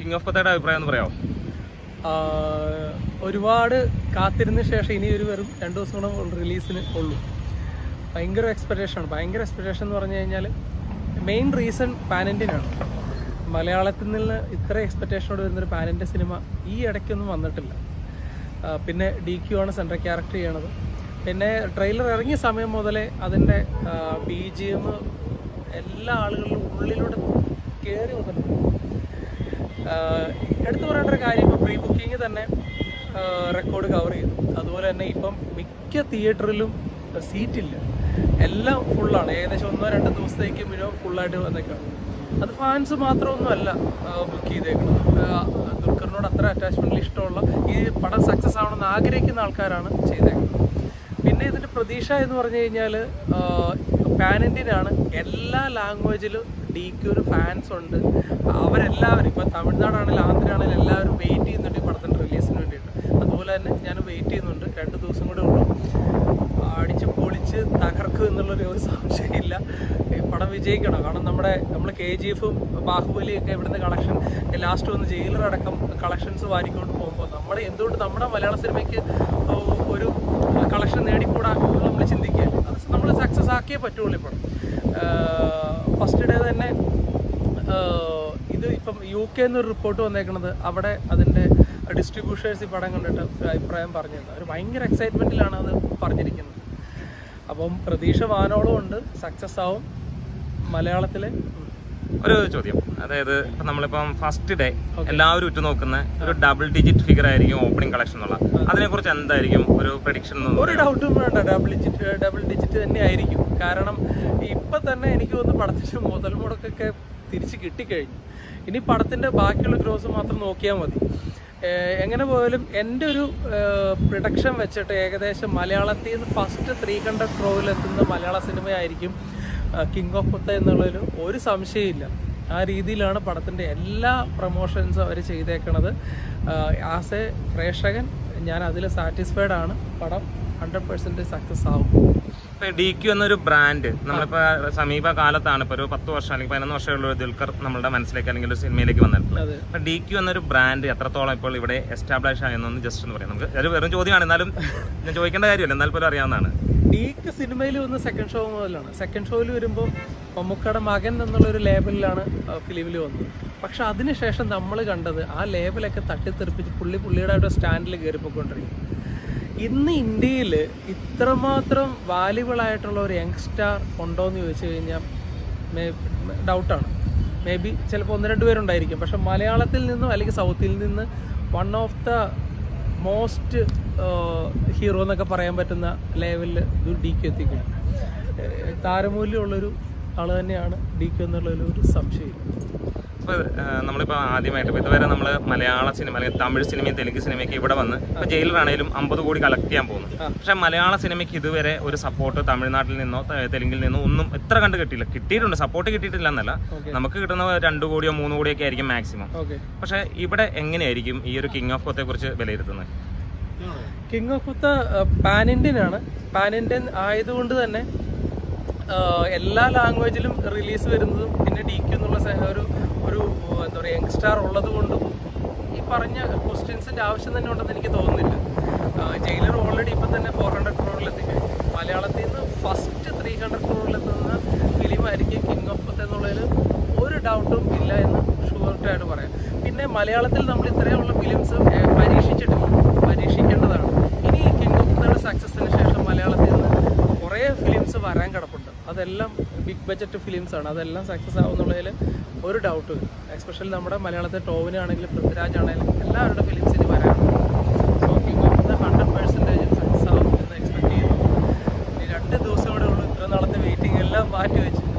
King of കൊത്തയുടെ അഭിപ്രായം എന്ന് പറയാമോ ആഹ് ഒരുപാട് കാത്തിരുന്ന ശേഷം ഇനി ഒരു വെറും രണ്ട് ദിവസം കൂടെ റിലീസിന് ഉള്ളൂ ഭയങ്കര എക്സ്പെക്ടേഷൻ ആണ് ഭയങ്കര എക്സ്പെക്ടേഷൻ എന്ന് പറഞ്ഞു കഴിഞ്ഞാൽ മെയിൻ റീസൺ പാനൻറ്റിനാണ് മലയാളത്തിൽ നിന്ന് ഇത്ര എക്സ്പെക്ടേഷനോട് വരുന്നൊരു പാനൻ്റെ സിനിമ ഈ ഇടയ്ക്കൊന്നും വന്നിട്ടില്ല ആഹ് പിന്നെ ഡി ക്യു ആണ് സെൻട്രൽ ക്യാരക്ടർ ചെയ്യണത് പിന്നെ ട്രെയിലർ ഇറങ്ങിയ സമയം മുതലേ അതിൻ്റെ ബി ജി എം എല്ലാ ആളുകളുടെ ഉള്ളിലൂടെ കയറി വന്നിട്ടുണ്ട് ആഹ് എടുത്തു പറയേണ്ട ഒരു കാര്യം ഇപ്പോൾ പ്രീ ബുക്കിംഗ് തന്നെ റെക്കോർഡ് കവർ ചെയ്തു അതുപോലെ തന്നെ ഇപ്പം മിക്ക തിയേറ്ററിലും സീറ്റില്ല എല്ലാം ഫുള്ളാണ് ഏകദേശം ഒന്നോ രണ്ടോ ദിവസത്തേക്ക് മുഴുവൻ ഫുള്ളായിട്ട് വന്നേക്കാണ് അത് ഫാൻസ് മാത്രമൊന്നുമല്ല ബുക്ക് ചെയ്തേക്കുന്നത് ആഹ് ദുൽഖറിനോട് അത്ര അറ്റാച്ച്മെൻറ്റിൽ ഇഷ്ടമുള്ള ഈ പടം സക്സസ് ആവണമെന്ന് ആഗ്രഹിക്കുന്ന ആൾക്കാരാണ് ചെയ്തേക്കുന്നത് പിന്നെ ഇതിന്റെ പ്രതീക്ഷ എന്ന് പറഞ്ഞു കഴിഞ്ഞാൽ പാൻ ഇന്ത്യനാണ് എല്ലാ ലാംഗ്വേജിലും ഡി ക്യൂന് ഫാൻസ് ഉണ്ട് അവരെല്ലാവരും ഇപ്പം തമിഴ്നാടാണെങ്കിലും ആന്ധ്രയാണെങ്കിലും എല്ലാവരും വെയിറ്റ് ചെയ്യുന്നുണ്ട് ഈ പടത്തിൻ്റെ റിലീസിന് വേണ്ടിയിട്ട് അതുപോലെ തന്നെ ഞാൻ വെയിറ്റ് ചെയ്യുന്നുണ്ട് രണ്ട് ദിവസം കൂടെ ഉള്ളൂ അടിച്ച് പൊളിച്ച് തകർക്കും എന്നുള്ളൊരു ഒരു സംശയമില്ല ഈ പടം വിജയിക്കണം കാരണം നമ്മുടെ നമ്മൾ കെ ജി എഫും ബാഹുബലിയൊക്കെ ഇവിടുന്ന് കളക്ഷൻ ലാസ്റ്റ് വന്ന് ജയിലർ അടക്കം കളക്ഷൻസ് വാരിക്കൊണ്ട് പോകുമ്പോൾ നമ്മൾ എന്തുകൊണ്ട് നമ്മുടെ മലയാള സിനിമയ്ക്ക് ഓ- ഒരു കളക്ഷൻ നേടിക്കൂടാ എന്ന് നമ്മൾ ചിന്തിക്കുക അത് നമ്മൾ സക്സസ് ആക്കിയേ പറ്റുള്ളൂ ഇപ്പം ഫസ്റ്റ് ഡേ തന്നെ ആഹ് ഇത് ഇപ്പം യു കെ എന്നൊരു റിപ്പോർട്ട് വന്നേക്കണത് അവിടെ അതിൻ്റെ ഡിസ്ട്രിബ്യൂഷേഴ്സ് ഈ പടം കണ്ടിട്ട് ഒരു അഭിപ്രായം പറഞ്ഞിരുന്നത് അവർ ഭയങ്കര എക്സൈറ്റ്മെൻറ്റിലാണ് അത് പറഞ്ഞിരിക്കുന്നത് അപ്പം പ്രതീക്ഷ വാനോളം ഉണ്ട് സക്സസ് ആവും മലയാളത്തിലെ ഉം. ഒരു ചോദ്യം അതായത് ഇപ്പൊ നമ്മളിപ്പം ഫസ്റ്റ് ഡേ എല്ലാവരും ഉറ്റുനോക്കുന്ന ഒരു ഡബിൾ ഡിജിറ്റ് ഫിഗർ ആയിരിക്കും ഓപ്പണിംഗ് കളക്ഷൻ എന്നുള്ള അതിനെ കുറിച്ച് എന്തായിരിക്കും ഒരു പ്രഡിക്ഷൻ ഒരു ഡൗട്ടും വേണ്ട ഡബിൾ ഡിജിറ്റ് ഡബിൾ ഡിജിറ്റ് തന്നെ ആയിരിക്കും കാരണം ഇപ്പൊ തന്നെ എനിക്ക് തോന്നുന്നു പടത്തിന്റെ മുതൽ മുടക്കൊക്കെ തിരിച്ച് കിട്ടിക്കഴിഞ്ഞു ഇനി പടത്തിന്റെ ബാക്കിയുള്ള ഗ്രോസ് മാത്രം നോക്കിയാൽ മതി ഏഹ് എങ്ങനെ പോയാലും എൻ്റെ ഒരു പ്രൊഡക്ഷൻ വെച്ചിട്ട് ഏകദേശം മലയാളത്തിൽ നിന്ന് ഫസ്റ്റ് ത്രീ ഹൺഡ്രഡ് ക്രോവിലെത്തുന്ന മലയാള സിനിമയായിരിക്കും കിങ് ഓഫ് കുത്ത എന്നുള്ളതിൽ ഒരു സംശയമില്ല ആ രീതിയിലാണ് പടത്തിൻ്റെ എല്ലാ പ്രൊമോഷൻസും അവർ ചെയ്തേക്കണത് ആസ് എ പ്രേക്ഷകൻ ഞാൻ അതിൽ സാറ്റിസ്ഫൈഡ് ആണ് പടം ഹൺഡ്രഡ് പെർസെൻറ്റേജ് സക്സസ് ആവും ഇപ്പൊ ഡി ക്യു എന്നൊരു ബ്രാൻഡ് നമ്മളിപ്പോ സമീപ കാലത്താണ് ഇപ്പൊ ഒരു പത്ത് വർഷം അല്ലെങ്കിൽ പതിനൊന്ന് വർഷമുള്ള ഒരു ദുൽഖർ നമ്മുടെ മനസ്സിലേക്ക് അല്ലെങ്കിൽ ഒരു സിനിമയിലേക്ക് വന്നിട്ടുള്ളത് അതെ അപ്പൊ ഡി ക്യു എന്നൊരു ബ്രാൻഡ് എത്രത്തോളം ഇപ്പോൾ ഇവിടെ എസ്റ്റാബ്ലിഷ് ആയെന്നൊന്ന് ജസ്റ്റ് ഒന്ന് പറയാം നമുക്ക് ഒരു വെറും ചോദ്യമാണ് എന്നാലും ഞാൻ ചോദിക്കേണ്ട കാര്യമല്ല എന്നാൽ പോലും അറിയാവുന്നതാണ് ഡീക്ക് സിനിമയിൽ വന്ന് സെക്കൻഡ് ഷോ മുതലാണ് സെക്കൻഡ് ഷോയിൽ വരുമ്പോൾ മമ്മൂക്കയുടെ മകൻ എന്നുള്ളൊരു ലേബലിലാണ് ഫിലിമിൽ വന്നത് പക്ഷെ അതിനുശേഷം നമ്മൾ കണ്ടത് ആ ലേബലൊക്കെ തട്ടിത്തെറിപ്പിച്ച് പുള്ളി പുള്ളിയുടെ ഒരു സ്റ്റാൻഡിൽ കയറിപ്പോയിക്കൊണ്ടിരിക്കും ഇന്ന് ഇന്ത്യയിൽ ഇത്രമാത്രം വാല്യുബിൾ ആയിട്ടുള്ള ഒരു യങ്സ്റ്റാർ ഉണ്ടോ എന്ന് ചോദിച്ചു കഴിഞ്ഞാൽ മേ ഡൗട്ടാണ് മേ ബി ചിലപ്പോൾ ഒന്ന് രണ്ട് പേരുണ്ടായിരിക്കും പക്ഷെ മലയാളത്തിൽ നിന്നും അല്ലെങ്കിൽ സൗത്തിൽ നിന്ന് one of the most hero എന്നൊക്കെ പറയാൻ പറ്റുന്ന ലെവലിൽ ഇത് ഡി ക്യു എത്തിക്കും ഏഹ് താരമൂല്യമുള്ളൊരു ആള് തന്നെയാണ് ഡി ക്യു എന്നുള്ളതിൽ ഒരു സംശയമില്ല ഇപ്പൊ ഏഹ്, നമ്മളിപ്പോ ആദ്യമായിട്ട് ഇപ്പൊ ഇതുവരെ നമ്മൾ മലയാള സിനിമ അല്ലെങ്കിൽ തമിഴ് സിനിമയും തെലുങ്ക് സിനിമയൊക്കെ ഇവിടെ വന്ന് ഇപ്പൊ ജയിലറാണേലും അമ്പത് കോടി കളക്ട് ചെയ്യാൻ പോകുന്നു ആ. പക്ഷെ മലയാള സിനിമയ്ക്ക് ഇതുവരെ ഒരു സപ്പോർട്ട് തമിഴ്നാട്ടിൽ നിന്നോ തെ- തെലുങ്കിൽ നിന്നോ ഒന്നും എത്ര കണ്ട് കിട്ടിയില്ല കിട്ടിയിട്ടുണ്ട് സപ്പോർട്ട് കിട്ടിയിട്ടില്ല എന്നല്ല ഓക്കെ നമുക്ക് കിട്ടുന്ന രണ്ട് കോടിയോ മൂന്ന് കോടിയോ ഒക്കെ ആയിരിക്കും മാക്സിമം ഓക്കെ പക്ഷെ ഇവിടെ എങ്ങനെയായിരിക്കും ഈ ഒരു കിങ് ഓഫ് കൊത്തെ കുറിച്ച് വിലയിരുത്തുന്നത് king of Kotha pan Indian ആണ് പാൻ ഇന്ത്യൻ ആയതുകൊണ്ട് തന്നെ ആ, എല്ലാ ലാംഗ്വേജിലും റിലീസ് വരുന്നതും പിന്നെ ഡി ക്യു എന്നുള്ള സ- ഒരു ഒരു എന്താ പറയുക യങ്സ്റ്റാർ ഉള്ളത് കൊണ്ടും ഈ പറഞ്ഞ ക്വസ്റ്റ്യൻസിന്റെ ആവശ്യം തന്നെ ഉണ്ടെന്ന് എനിക്ക് തോന്നുന്നില്ല ജയിലർ ഓൾറെഡി ഇപ്പം തന്നെ ഫോർ ഹൺഡ്രഡ് ക്രോറിൽ എത്തിക്കഴിഞ്ഞു മലയാളത്തിൽ നിന്ന് ഫസ്റ്റ് ത്രീ ഹൺഡ്രഡ് ക്രോറിൽ എത്തുന്ന ഫിലിമായിരിക്കും കിങ് ഓഫ് കുത്ത എന്നുള്ളതിൽ ഒരു ഡൗട്ടും ഇല്ല എന്ന് ഷുവർട്ടായിട്ട് പറയാം പിന്നെ മലയാളത്തിൽ നമ്മൾ ഇത്രയുള്ള ഫിലിംസ് പരീക്ഷിച്ചിട്ടില്ല പരീക്ഷിക്കേണ്ടതാണ് ഇനി കിങ് ഓഫ് കുത്തയുടെ സക്സസിന് ശേഷം മലയാളത്തിൽ നിന്ന് കുറേ ഫിലിംസ് വരാൻ കിടപ്പുണ്ട് അതെല്ലാം ബിഗ് ബഡ്ജറ്റ് ഫിലിംസ് ആണ് അതെല്ലാം സക്സസ് ആവുന്നുള്ളതിൽ ഒരു ഡൗട്ടും ഇല്ല എസ്പെഷ്യലി നമ്മുടെ മലയാളത്തെ ടോവിനാണെങ്കിലും പൃഥ്വിരാജ് ആണെങ്കിലും എല്ലാവരുടെ ഫിലിംസ് ഇനി വരാനുണ്ട് so king of the hundred percentage success ആവും എന്ന് എക്സ്പെക്ട് ചെയ്യുന്നു ഇനി രണ്ട് ദിവസം കൂടെ ഉള്ളൂ ഇത്ര നാളത്തെ വെയിറ്റിംഗ് എല്ലാം മാറ്റി വെച്ച്